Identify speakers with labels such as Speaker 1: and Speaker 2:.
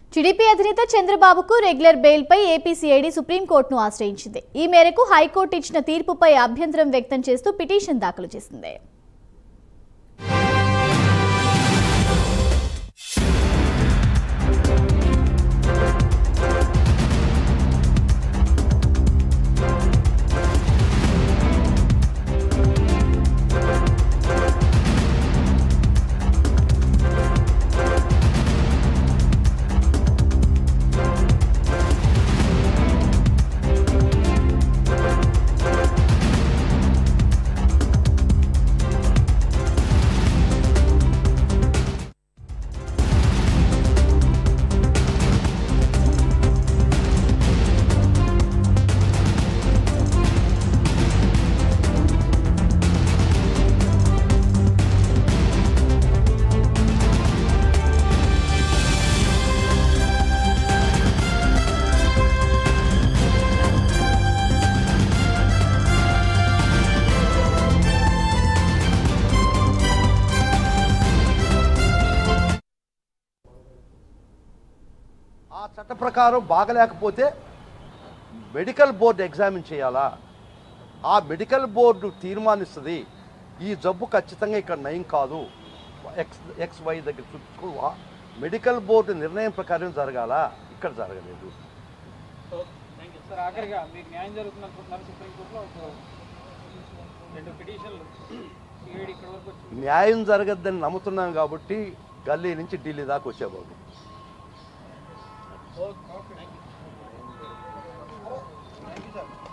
Speaker 1: TDP అధినేత చంద్రబాబుకు regular బెయిల్పై ఏపీసీఐడి సుప్రీంకోర్టును ఆశ్రయించింది ఈ మేరకు హైకోర్టు ఇచ్చిన తీర్పుపై అభ్యంతరం వ్యక్తం చేస్తూ పిటిషన్ దాఖలు చేసింది
Speaker 2: ఆ చట్ట ప్రకారం బాగలేకపోతే మెడికల్ బోర్డు ఎగ్జామిన్ చేయాలా ఆ మెడికల్ బోర్డు తీర్మానిస్తుంది ఈ జబ్బు ఖచ్చితంగా ఇక్కడ నయం కాదు ఎక్స్ ఎక్స్ వై దగ్గర చూసుకోవా మెడికల్ బోర్డు నిర్ణయం ప్రకారం జరగాల ఇక్కడ జరగలేదు
Speaker 3: సార్ ఆఖరిగా మీకు న్యాయం జరుగుతుంది అనుకుంటున్నారు సుప్రీంకోర్టులో ఒక రెండు పిటిషన్లు సిఐడి ఇక్కడ వరకు వచ్చి
Speaker 2: న్యాయం జరగద్దని నమ్ముతున్నాం కాబట్టి గల్లీ నుంచి ఢిల్లీ దాకా వచ్చేబాబు
Speaker 3: ఓకే థ్యాంక్ యూ